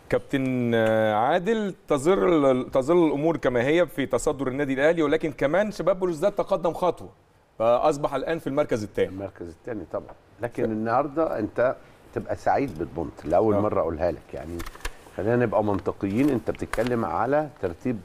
كابتن عادل تظل تظل الامور كما هي في تصدر النادي الاهلي ولكن كمان شباب بلوزداد تقدم خطوه فاصبح الان في المركز الثاني المركز الثاني طبعا لكن النهارده انت تبقى سعيد بالبونت لاول آه. مره اقولها لك يعني خلينا نبقى منطقيين انت بتتكلم على ترتيب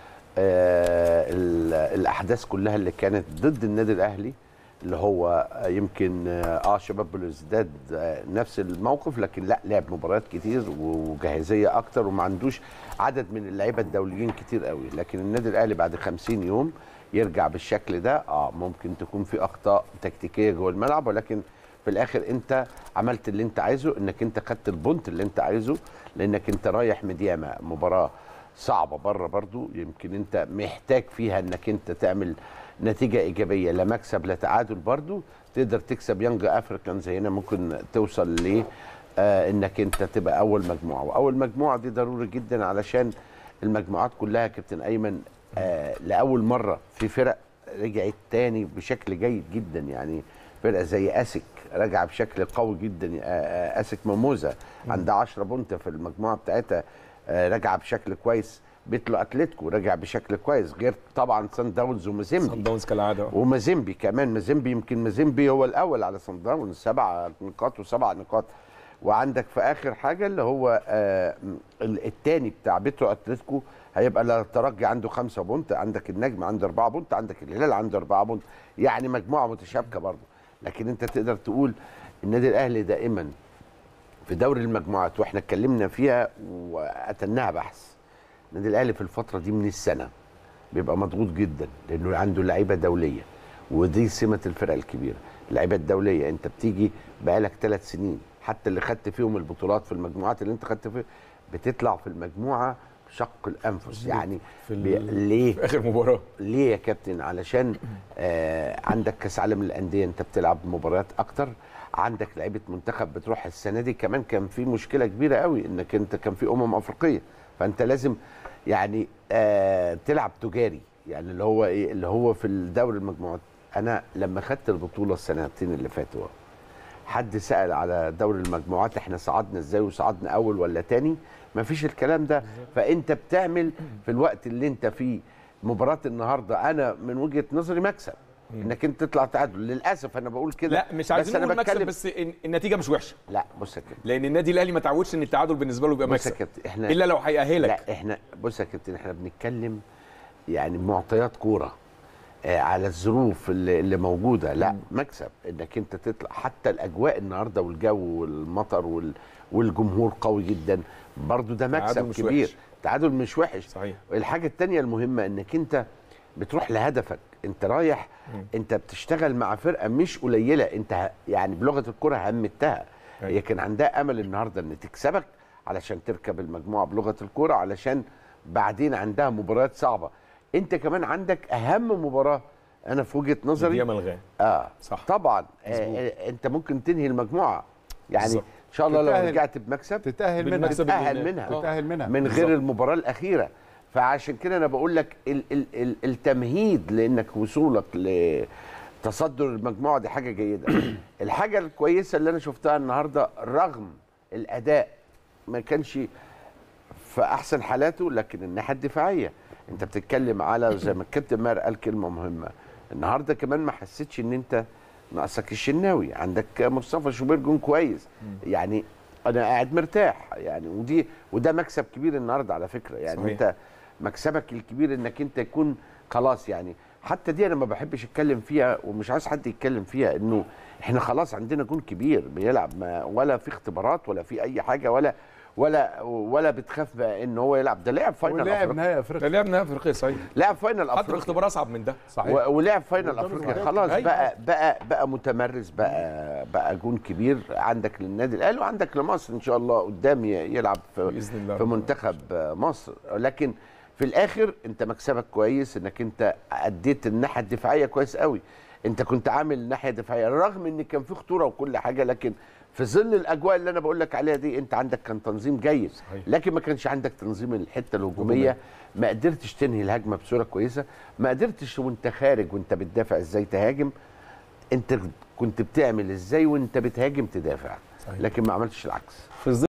آه ال- الاحداث كلها اللي كانت ضد النادي الاهلي اللي هو يمكن اه شباب بلوزداد آه نفس الموقف لكن لا لعب مباريات كتير وجاهزيه اكتر وما عندوش عدد من اللعيبه الدوليين كتير قوي لكن النادي الاهلي بعد 50 يوم يرجع بالشكل ده اه ممكن تكون في اخطاء تكتيكيه جوه الملعب ولكن في الاخر انت عملت اللي انت عايزه انك انت خدت البونت اللي انت عايزه لانك انت رايح مديامه مباراه صعبه بره برضو يمكن انت محتاج فيها انك انت تعمل نتيجه ايجابيه لا مكسب لا تعادل برضو تقدر تكسب يانج افريكانز هنا ممكن توصل ل آه انك انت تبقى اول مجموعه واول مجموعه دي ضروري جدا علشان المجموعات كلها كابتن ايمن آه لاول مره في فرق رجعت تاني بشكل جيد جدا يعني فرقه زي اسك راجعه بشكل قوي جدا آه، آه، اسك ميموزا عندها 10 بونت في المجموعه بتاعتها آه، راجعه بشكل كويس بيتلو اتلتيكو راجع بشكل كويس غير طبعا سان داونز ومازيمبي صن داونز كالعاده ومازيمبي كمان مازيمبي يمكن مازيمبي هو الاول على صن داونز سبع نقاط وسبع نقاط وعندك في اخر حاجه اللي هو آه الثاني بتاع بيترو اتلتيكو هيبقى الترجي عنده خمسة بونت عندك النجم عنده أربعة بونت عندك الهلال عنده أربعة بونت يعني مجموعة متشابكة برضه لكن أنت تقدر تقول النادي الأهلي دائما في دوري المجموعات واحنا اتكلمنا فيها وقتلناها بحث النادي الاهلي في الفتره دي من السنه بيبقى مضغوط جدا لانه عنده لعيبه دوليه ودي سمه الفرق الكبيره اللعيبه الدوليه انت بتيجي بقالك ثلاث سنين حتى اللي خدت فيهم البطولات في المجموعات اللي انت خدت فيها بتطلع في المجموعه شق الانفس يعني في ال- بي... ليه في اخر مباراه ليه يا كابتن علشان آه عندك كاس عالم للانديه انت بتلعب مباريات اكتر عندك لعيبه منتخب بتروح السنه دي كمان كان في مشكله كبيره قوي انك انت كان في امم افريقيه فانت لازم يعني آه تلعب تجاري يعني اللي هو ايه اللي هو في الدوري المجموعات انا لما خدت البطوله السنتين اللي فاتوا حد سأل على دوري المجموعات احنا صعدنا ازاي وصعدنا اول ولا تاني مفيش الكلام ده فانت بتعمل في الوقت اللي انت فيه مباراة النهارده انا من وجهة نظري مكسب انك انت تطلع تعادل للاسف انا بقول كده لا مش بس عايزين انا نقول مكسب بتكلم بس الن- النتيجه مش وحشه لا بص يا كابتن لان النادي الاهلي ما تعودش ان التعادل بالنسبه له يبقى بص يا مكسب كابتن احنا الا لو هيأهلك لا احنا بص يا كابتن احنا بنتكلم يعني معطيات كوره آه على الظروف اللي, اللي موجوده لا مكسب انك انت تطلع حتى الاجواء النهارده والجو والمطر وال والجمهور قوي جدا برضو ده تعادل مكسب مش كبير وحش. تعادل مش وحش صحيح الحاجه التانية المهمه انك انت بتروح لهدفك انت رايح انت بتشتغل مع فرقه مش قليله انت ه- يعني بلغه الكره همتها أيوة. هي كان عندها امل النهارده ان تكسبك علشان تركب المجموعه بلغه الكره علشان بعدين عندها مباريات صعبه انت كمان عندك اهم مباراه انا في وجهه نظري دي ملغاه اه صح. طبعا مظبوط. آه آه، انت ممكن تنهي المجموعه يعني بالظبط. ان شاء الله لو تتأهل. رجعت بمكسب تتأهل منها بالمكسب تتأهل اللي- منها. آه. تتأهل منها من بالظبط. غير المباراه الاخيره فعشان كده انا بقول لك ال ال ال التمهيد لانك وصولك لتصدر المجموعه دي حاجه جيده الحاجه الكويسه اللي انا شفتها النهارده رغم الاداء ما كانش في احسن حالاته لكن الناحيه الدفاعيه انت بتتكلم على زي ما الكابتن ماهر قال كلمه مهمه النهارده كمان ما حسيتش ان انت ناقصك الشناوي عندك مصطفى شوبير جون كويس يعني انا قاعد مرتاح يعني ودي وده مكسب كبير النهارده على فكره يعني صحيح. انت مكسبك الكبير انك انت يكون خلاص يعني حتى دي انا ما بحبش اتكلم فيها ومش عايز حد يتكلم فيها انه احنا خلاص عندنا جون كبير بيلعب ما ولا في اختبارات ولا في اي حاجه ولا ولا ولا بتخاف بقى ان هو يلعب ده لعب فاينل ولعب افريقيا نهائي ده افريقيا لعبنا افريقيا صحيح لعب فاينل حتى افريقيا الاختبار اصعب من ده صحيح و- ولعب فاينل قدام افريقيا الزمالك. خلاص أيوة. بقى بقى بقى متمرس بقى بقى جون كبير عندك للنادي الاهلي وعندك لمصر ان شاء الله قدام ي- يلعب في بإذن الله. في منتخب مصر لكن في الاخر انت مكسبك كويس انك انت اديت الناحيه الدفاعيه كويس قوي انت كنت عامل ناحيه دفاعيه رغم ان كان في خطوره وكل حاجه لكن في ظل الاجواء اللي انا بقول لك عليها دي انت عندك كان تنظيم جيد صحيح. لكن ما كانش عندك تنظيم الحته الهجوميه ما قدرتش تنهي الهجمه بصوره كويسه ما قدرتش وانت خارج وانت بتدافع ازاي تهاجم انت كنت بتعمل ازاي وانت بتهاجم تدافع صحيح. لكن ما عملتش العكس في ظل